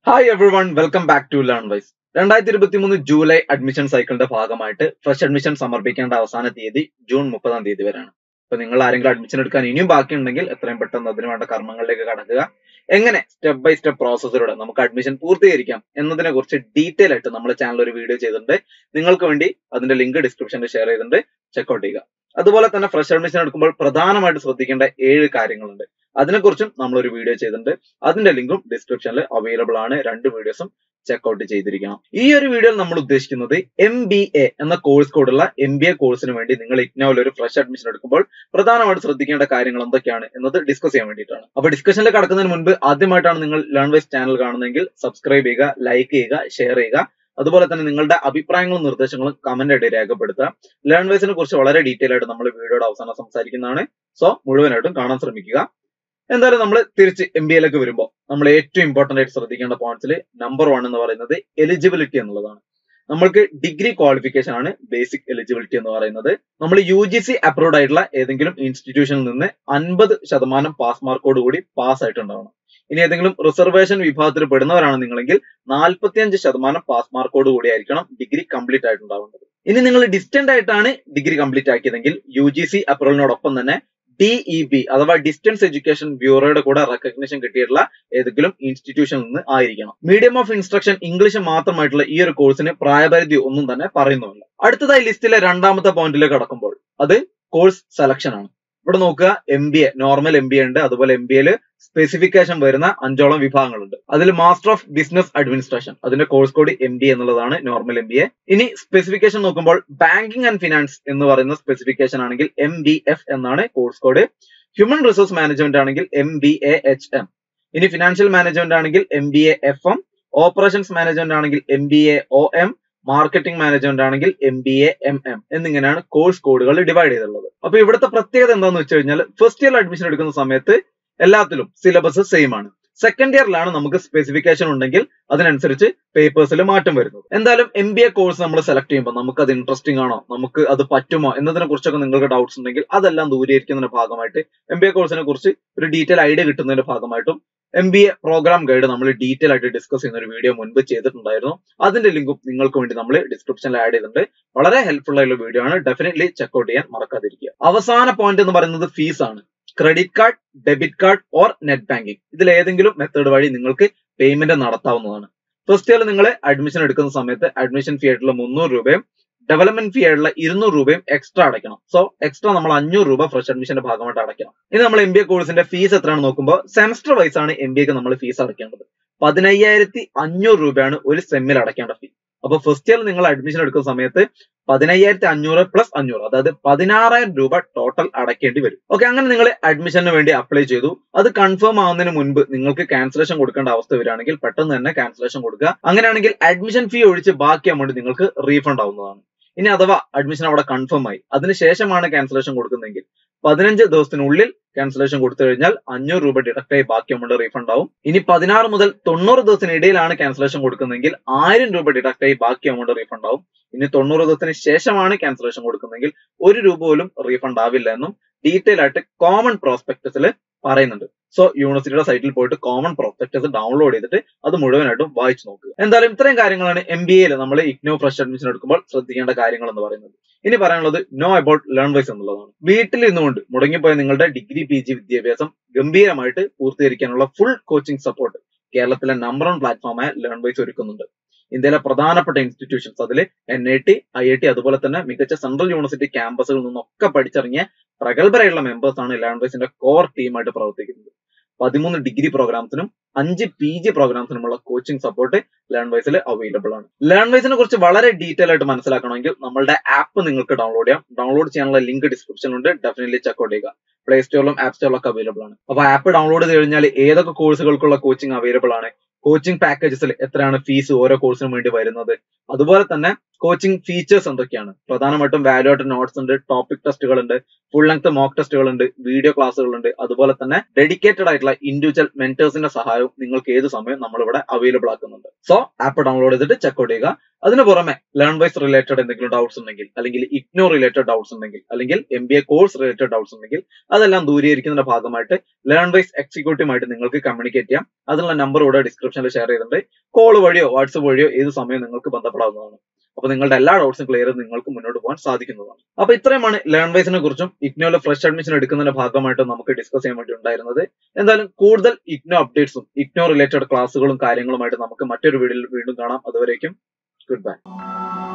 hi everyone welcome back to Learn Wise രണ്ടായിരത്തി ഇരുപത്തി മൂന്ന് ജൂലൈ അഡ്മിഷൻ സൈക്കിളിന്റെ ഭാഗമായിട്ട് ഫ്രഷ് അഡ്മിഷൻ സമർപ്പിക്കേണ്ട അവസാന തീയതി ജൂൺ മുപ്പതാം തീയതി വരെയാണ് അപ്പൊ നിങ്ങൾ ആരെങ്കിലും അഡ്മിഷൻ എടുക്കാൻ ഇനിയും ബാക്കിയുണ്ടെങ്കിൽ എത്രയും പെട്ടെന്ന് അതിന് വേണ്ട കർമ്മങ്ങളിലേക്ക് കടക്കുക എങ്ങനെ സ്റ്റെപ്പ് ബൈ സ്റ്റെപ്പ് പ്രോസസ്സിലൂടെ നമുക്ക് അഡ്മിഷൻ പൂർത്തീകരിക്കാം എന്നതിനെ കുറിച്ച് ഡീറ്റെയിൽ ആയിട്ട് നമ്മുടെ ചാനൽ ഒരു വീഡിയോ ചെയ്തിട്ടുണ്ട് നിങ്ങൾക്ക് വേണ്ടി അതിന്റെ ലിങ്ക് ഡിസ്ക്രിപ്ഷനിൽ ഷെയർ ചെയ്തിട്ടുണ്ട് ചെക്ക്ഔട്ട് ചെയ്യുക അതുപോലെ തന്നെ ഫ്രഷ് അഡ്മിഷൻ എടുക്കുമ്പോൾ പ്രധാനമായിട്ട് ശ്രദ്ധിക്കേണ്ട ഏഴ് കാര്യങ്ങളുണ്ട് അതിനെക്കുറിച്ചും നമ്മളൊരു വീഡിയോ ചെയ്തിട്ടുണ്ട് അതിന്റെ ലിങ്കും ഡിസ്ക്രിപ്ഷനിൽ അവൈലബിൾ ആണ് രണ്ട് വീഡിയോസും ചെക്ക്ഔട്ട് ചെയ്തിരിക്കണം ഈ ഒരു വീഡിയോയിൽ നമ്മൾ ഉദ്ദേശിക്കുന്നത് എം ബി എ എന്ന കോഴ്സ് കോഡുള്ള എം ബി എ കോഴ്സിന് വേണ്ടി നിങ്ങൾ ഇഗ്നോയിൽ ഒരു ഫ്രഷ് അഡ്മിഷൻ എടുക്കുമ്പോൾ പ്രധാനമായിട്ട് ശ്രദ്ധിക്കേണ്ട കാര്യങ്ങൾ എന്തൊക്കെയാണ് എന്നത് ഡിസ്കസ് ചെയ്യാൻ വേണ്ടിയിട്ടാണ് അപ്പൊ ഡിസ്കഷനിൽ കടക്കുന്നതിന് മുൻപ് ആദ്യമായിട്ടാണ് നിങ്ങൾ ലേൺ വൈസ് ചാനൽ കാണുന്നതെങ്കിൽ സബ്സ്ക്രൈബ് ചെയ്യുക ലൈക്ക് ചെയ്യുക ഷെയർ ചെയ്യുക അതുപോലെ തന്നെ നിങ്ങളുടെ അഭിപ്രായങ്ങളും നിർദ്ദേശങ്ങളും കമന്റ് ആയിട്ട് രേഖപ്പെടുത്തുക ലേൺ വൈസിനെ കുറിച്ച് വളരെ ഡീറ്റെയിൽ ആയിട്ട് നമ്മൾ വീഡിയോയുടെ അവസാനം സംസാരിക്കുന്നതാണ് സോ മുഴുവനായിട്ടും കാണാൻ ശ്രമിക്കുക എന്തായാലും നമ്മൾ തിരിച്ച് എം ബി എയിലേക്ക് വരുമ്പോൾ നമ്മൾ ഏറ്റവും ഇമ്പോർട്ടന്റ് ആയിട്ട് ശ്രദ്ധിക്കേണ്ട പോയിന്റ്സിൽ നമ്പർ വൺ എന്ന് പറയുന്നത് എലിജിബിലിറ്റി എന്നുള്ളതാണ് നമ്മൾക്ക് ഡിഗ്രി ക്വാളിഫിക്കേഷൻ ആണ് ബേസിക് എലിജിബിലിറ്റി എന്ന് പറയുന്നത് നമ്മൾ യു ജി സി അപ്രൂവ്ഡ് ആയിട്ടുള്ള ഏതെങ്കിലും ഇൻസ്റ്റിറ്റ്യൂഷനിൽ നിന്ന് അൻപത് ശതമാനം പാസ് മാർക്കോട് കൂടി പാസ് ആയിട്ടുണ്ടാവണം ഇനി ഏതെങ്കിലും റിസർവേഷൻ വിഭാഗത്തിൽ പെടുന്നവരാണ് നിങ്ങളെങ്കിൽ നാൽപ്പത്തിയഞ്ച് ശതമാനം പാസ് മാർക്കോട് കൂടി ആയിരിക്കണം ഡിഗ്രി കംപ്ലീറ്റ് ആയിട്ടുണ്ടാവേണ്ടത് ഇനി നിങ്ങൾ ഡിസ്റ്റന്റ് ആയിട്ടാണ് ഡിഗ്രി കംപ്ലീറ്റ് ആക്കിയതെങ്കിൽ യു ജി സി അപ്രൂവലിനോടൊപ്പം തന്നെ ഡി ഇ ബി അഥവാ ഡിസ്റ്റൻസ് എഡ്യൂക്കേഷൻ ബ്യൂറോയുടെ കൂടെ റെക്കഗ്നിഷൻ കിട്ടിയിട്ടുള്ള ഏതെങ്കിലും ഇൻസ്റ്റിറ്റ്യൂഷനിൽ നിന്ന് ആയിരിക്കണം മീഡിയം ഓഫ് ഇൻസ്ട്രക്ഷൻ ഇംഗ്ലീഷ് മാത്രമായിട്ടുള്ള ഈ ഒരു കോഴ്സിന് പ്രായപരിധി ഒന്നും തന്നെ പറയുന്നുമില്ല അടുത്തതായി ലിസ്റ്റിലെ രണ്ടാമത്തെ പോയിന്റിലേക്ക് കടക്കുമ്പോൾ അത് കോഴ്സ് സെലക്ഷൻ ആണ് ഇവിടെ നോക്കുക M B A normal M B A ഉണ്ട് അതുപോലെ എം ബി എയിൽ സ്പെസിഫിക്കേഷൻ വരുന്ന അഞ്ചോളം വിഭാഗങ്ങളുണ്ട് അതിൽ മാസ്റ്റർ ഓഫ് ബിസിനസ് അഡ്മിനിസ്ട്രേഷൻ അതിന്റെ കോഴ്സ് കോഡ് എം ബി എന്നുള്ളതാണ് നോർമൽ എം ബി എ ഇനി സ്പെസിഫിക്കേഷൻ നോക്കുമ്പോൾ ബാങ്കിങ് ആൻഡ് ഫിനാൻസ് എന്ന് പറയുന്ന സ്പെസിഫിക്കേഷൻ ആണെങ്കിൽ എം ബി എഫ് എന്നാണ് course code human resource management ആണെങ്കിൽ M B A H M ഇനി ഫിനാൻഷ്യൽ മാനേജ്മെന്റ് ആണെങ്കിൽ M B A F M operations management ആണെങ്കിൽ M B A O M marketing management ആണെങ്കിൽ M B A M M എന്നിങ്ങനെയാണ് course കോഡുകൾ divide ചെയ്തിട്ടുള്ളത് അപ്പൊ ഇവിടുത്തെ പ്രത്യേകത എന്താന്ന് വെച്ച് കഴിഞ്ഞാൽ ഫസ്റ്റ് ഇയർ അഡ്മിഷൻ എടുക്കുന്ന സമയത്ത് എല്ലാത്തിലും സിലബസ് സെയിം ആണ് സെക്കൻഡ് ഇയറിലാണ് നമുക്ക് സ്പെസിഫിക്കേഷൻ ഉണ്ടെങ്കിൽ അതിനനുസരിച്ച് പേപ്പേഴ്സിൽ മാറ്റം വരുന്നത് എന്തായാലും എം ബി എ കോഴ്സ് നമ്മൾ സെലക്ട് ചെയ്യുമ്പോൾ നമുക്ക് അത് ഇൻട്രസ്റ്റിംഗ് ആണോ നമുക്ക് അത് പറ്റുമോ എന്നതിനെ കുറിച്ചൊക്കെ നിങ്ങൾക്ക് ഡൗട്ട്സ് ഉണ്ടെങ്കിൽ അതെല്ലാം ദൂരീകരിക്കുന്നതിന്റെ ഭാഗമായിട്ട് എം ബി എ കോഴ്സിനെ കുറിച്ച് ഒരു ഡീറ്റെയിൽ ഐഡിയ കിട്ടുന്നതിന്റെ ഭാഗമായിട്ടും M B A program guide നമ്മൾ ഡീറ്റെയിൽ ആയിട്ട് ഡിസ്കസ് ചെയ്യുന്ന ഒരു വീഡിയോ മുൻപ് ചെയ്തിട്ടുണ്ടായിരുന്നു അതിന്റെ ലിങ്കും നിങ്ങൾക്ക് വേണ്ടി നമ്മൾ ഡിസ്ക്രിപ്ഷനിൽ ആഡ് ചെയ്തിട്ടുണ്ട് വളരെ ഹെൽപ്ഫുൾ ആയിട്ടുള്ള വീഡിയോ ആണ് ഡെഫിനറ്റ്ലി ചെക്ക്ഔട്ട് ചെയ്യാൻ മറക്കാതിരിക്കുക അവസാന പോയിന്റ് എന്ന് പറയുന്നത് ഫീസ് ആണ് credit card debit card or net banking ഇതിൽ ഏതെങ്കിലും മെത്തേഡ് വഴി നിങ്ങൾക്ക് പേയ്മെന്റ് നടത്താവുന്നതാണ് ഫസ്റ്റ് ഇയർ നിങ്ങൾ അഡ്മിഷൻ എടുക്കുന്ന സമയത്ത് അഡ്മിഷൻ ഫീ ആയിട്ടുള്ള മുന്നൂറ് രൂപയും ഡെവലപ്മെന്റ് ഫീ ആയിട്ടുള്ള ഇരുന്നൂറ് രൂപയും എക്സ്ട്രാ അടയ്ക്കണം സോ എക്സ്ട്രാ നമ്മൾ അഞ്ഞൂറ് രൂപ ഫ്രഷ് അഡ്മിഷന്റെ ഭാഗമായിട്ട് അടയ്ക്കണം ഇനി നമ്മൾ എം ബി എ കോഴ്സിന്റെ ഫീസ് എത്രയാണെന്ന് നോക്കുമ്പോൾ സെമസ്റ്റർ വൈസ് ആണ് എം ബി എക്ക് നമ്മൾ ഫീസ് അടയ്ക്കേണ്ടത് പതിനയ്യായിരത്തി അഞ്ഞൂറ് രൂപയാണ് ഒരു സെമ്മിൽ അടയ്ക്കേണ്ട ഫീ അപ്പൊ ഫസ്റ്റ് ഇയർ നിങ്ങൾ അഡ്മിഷൻ എടുക്കുന്ന സമയത്ത് പതിനയ്യായിരത്തി അഞ്ഞൂറ് പ്ലസ് അഞ്ഞൂറ് അതായത് പതിനാറായിരം രൂപ ടോട്ടൽ അടയ്ക്കേണ്ടി വരും ഓക്കെ അങ്ങനെ നിങ്ങൾ അഡ്മിഷന് വേണ്ടി അപ്ലൈ ചെയ്തു അത് കൺഫേം ആവുന്നതിന് മുൻപ് നിങ്ങൾക്ക് ക്യാൻസലേഷൻ കൊടുക്കേണ്ട അവസ്ഥ വരികയാണെങ്കിൽ പെട്ടെന്ന് തന്നെ ക്യാൻസലേഷൻ കൊടുക്കുക അങ്ങനെയാണെങ്കിൽ അഡ്മിഷൻ ഫീ ഒഴിച്ച് ബാക്കി എമൗണ്ട് നിങ്ങൾക്ക് റീഫണ്ട് ആവുന്നതാണ് ഇനി അഥവാ അഡ്മിഷൻ അവിടെ കൺഫേം ആയി അതിനുശേഷമാണ് ക്യാൻസലേഷൻ കൊടുക്കുന്നതെങ്കിൽ പതിനഞ്ച് ദിവസത്തിനുള്ളിൽ ക്യാൻസലേഷൻ കൊടുത്തു കഴിഞ്ഞാൽ അഞ്ഞൂറ് രൂപ ഡിഡക്ട് ആയി ബാക്കി എമൗണ്ട് റീഫണ്ട് ആവും ഇനി പതിനാറ് മുതൽ തൊണ്ണൂറ് ദിവസത്തിനിടയിലാണ് ക്യാൻസലേഷൻ കൊടുക്കുന്നതെങ്കിൽ ആയിരം രൂപ ഡിഡക്ട് ആയി ബാക്കി എമൗണ്ട് റീഫണ്ട് ആവും ഇനി തൊണ്ണൂറ് ദിവസത്തിന് ശേഷമാണ് ക്യാൻസലേഷൻ കൊടുക്കുന്നതെങ്കിൽ ഒരു രൂപ പോലും റീഫണ്ട് ആവില്ല എന്നും ഡീറ്റെയിൽ ആയിട്ട് കോമൺ പ്രോസ്പെക്ടസിൽ പറയുന്നുണ്ട് സോ യൂണിവേഴ്സിറ്റിയുടെ സൈറ്റിൽ പോയിട്ട് കോമൺ പ്രോസ്പെക്ടസ് ഡൗൺലോഡ് ചെയ്തിട്ട് അത് മുഴുവനായിട്ടും വായിച്ചു നോക്കുക എന്തായാലും ഇത്രയും കാര്യങ്ങളാണ് എം ബി എയിൽ നമ്മൾ ഇഗ്നോ ഫ്രഷ് അഡ്മിഷൻ എടുക്കുമ്പോൾ ശ്രദ്ധിക്കേണ്ട കാര്യങ്ങൾ എന്ന് പറയുന്നത് ഇനി പറയാനുള്ളത് നോ അബൌട്ട് ലേൺ വൈസ് എന്നുള്ളതാണ് വീട്ടിൽ നിന്നുകൊണ്ട് മുടങ്ങിപ്പോയ നിങ്ങളുടെ ഡിഗ്രി പി ജി വിദ്യാഭ്യാസം ഗംഭീരമായിട്ട് പൂർത്തീകരിക്കാനുള്ള ഫുൾ കോച്ചിങ് സപ്പോർട്ട് കേരളത്തിലെ നമ്പർ വൺ പ്ലാറ്റ്ഫോമായ ലേൺ വൈസ് ഒരുക്കുന്നുണ്ട് ഇന്ത്യയിലെ പ്രധാനപ്പെട്ട ഇൻസ്റ്റിറ്റ്യൂഷൻസ് അതിൽ N I T I I T അതുപോലെ തന്നെ മികച്ച സെൻട്രൽ യൂണിവേഴ്സിറ്റി ക്യാമ്പസുകളിൽ നിന്നൊക്കെ പഠിച്ചിറങ്ങിയ പ്രഗത്ഭരായിട്ടുള്ള മെമ്പേഴ്സ് ആണ് ലേൺ വൈസിന്റെ കോർ ടീമായിട്ട് പ്രവർത്തിക്കുന്നത് പതിമൂന്ന് ഡിഗ്രി പ്രോഗ്രാംസിനും അഞ്ച് പി ജി പ്രോഗ്രാംസിനുമുള്ള കോച്ചിങ് സപ്പോർട്ട് ലേൺ വൈസിൽ അവൈലബിൾ ആണ് ലേൺ വൈസിനെ കുറിച്ച് വളരെ ഡീറ്റെയിൽ ആയിട്ട് മനസ്സിലാക്കണമെങ്കിൽ നമ്മളുടെ ആപ്പ് നിങ്ങൾക്ക് ഡൗൺലോഡ് ചെയ്യാം ഡൗൺലോഡ് ചെയ്യാനുള്ള ലിങ്ക് ഡിസ്ക്രിപ്ഷനിലുണ്ട് ഡെഫിനറ്റ്ലി ചെക്ക്ഔട്ട് ചെയ്യുക പ്ലേ സ്റ്റോറിലും ആപ്പ് സ്റ്റോറിലും ഒക്കെ അവൈലബിൾ ആണ് അപ്പൊ ആപ്പ് ഡൗൺലോഡ് ചെയ്ത് കഴിഞ്ഞാൽ ഏതൊക്കെ കോഴ്സുകൾക്കുള്ള കോച്ചിങ് അവൈലബിൾ ആണ് കോച്ചിങ് പാക്കേജസിൽ എത്രയാണ് ഫീസ് ഓരോ കോഴ്സിനും വേണ്ടി വരുന്നത് അതുപോലെ തന്നെ കോച്ചിങ് ഫീച്ചേഴ്സ് എന്തൊക്കെയാണ് പ്രധാനമായിട്ടും വാല്യൂ ആയിട്ട് നോട്ട്സ് ഉണ്ട് ടോപ്പിക് ടെസ്റ്റുകൾ ഉണ്ട് ഫുൾ ലെങ്ത് മോക്ക് ടെസ്റ്റുകൾ ഉണ്ട് വീഡിയോ ക്ലാസ്സുകൾ ഉണ്ട് അതുപോലെ തന്നെ ഡെഡിക്കേറ്റഡ് ആയിട്ടുള്ള ഇൻഡിവിജ്വൽ മെന്റേഴ്സിന്റെ സഹായവും നിങ്ങൾക്ക് ഏത് സമയം നമ്മളിവിടെ അവൈലബിൾ ആക്കുന്നുണ്ട് സോ ആപ്പ് ഡൗൺലോഡ് ചെയ്തിട്ട് ചെക്ക്ഔട്ട് ചെയ്യുക അതിന് പുറമെ ലേൺ വൈസ് റിലേറ്റഡ് എന്തെങ്കിലും ഡൗട്ട്സ് ഉണ്ടെങ്കിൽ അല്ലെങ്കിൽ ഇഗ്നോ റിലേറ്റഡ് ഡൗട്ട്സ് ഉണ്ടെങ്കിൽ അല്ലെങ്കിൽ M B A course related doubts ഉണ്ടെങ്കിൽ അതെല്ലാം ദൂരീകരിക്കുന്നതിന്റെ ഭാഗമായിട്ട് ലേൺ വൈസ് എക്സിക്യൂട്ടീവുമായിട്ട് നിങ്ങൾക്ക് കമ്മ്യൂണിക്കേറ്റ് ചെയ്യാം അതിനുള്ള നമ്പർ ഇവിടെ ഡിസ്ക്രിപ്ഷനിൽ ഷെയർ ചെയ്തിട്ടുണ്ട് കോൾ വഴിയോ വാട്സപ്പ് വഴിയോ ഏത് സമയം നിങ്ങൾക്ക് ബന്ധപ്പെടാവുന്നതാണ് അപ്പൊ നിങ്ങളുടെ എല്ലാ ഡൗട്ട്സും ക്ലിയർ ചെയ്ത് നിങ്ങൾക്ക് മുന്നോട്ട് പോകാൻ സാധിക്കുന്നതാണ് അപ്പൊ ഇത്രയുമാണ് ലേൺ വൈസിനെ കുറിച്ചും ഇഗ്നോയിലെ ഫ്രഷ് അഡ്മിഷൻ എടുക്കുന്നതിന്റെ ഭാഗമായിട്ട് നമുക്ക് ഡിസ്കസ് ചെയ്യാൻ വേണ്ടി ഉണ്ടായിരുന്നത് എന്തായാലും കൂടുതൽ ഇഗ്നോ അപ്ഡേറ്റ്സും ഇഗ്നോ റിലേറ്റഡ് ക്ലാസ്സുകളും കാര്യങ്ങളുമായിട്ട് നമുക്ക് മറ്റൊരു വീഡിയോയിൽ വീണ്ടും കാണാം അതുവരേക്കും ഗുഡ് ബൈ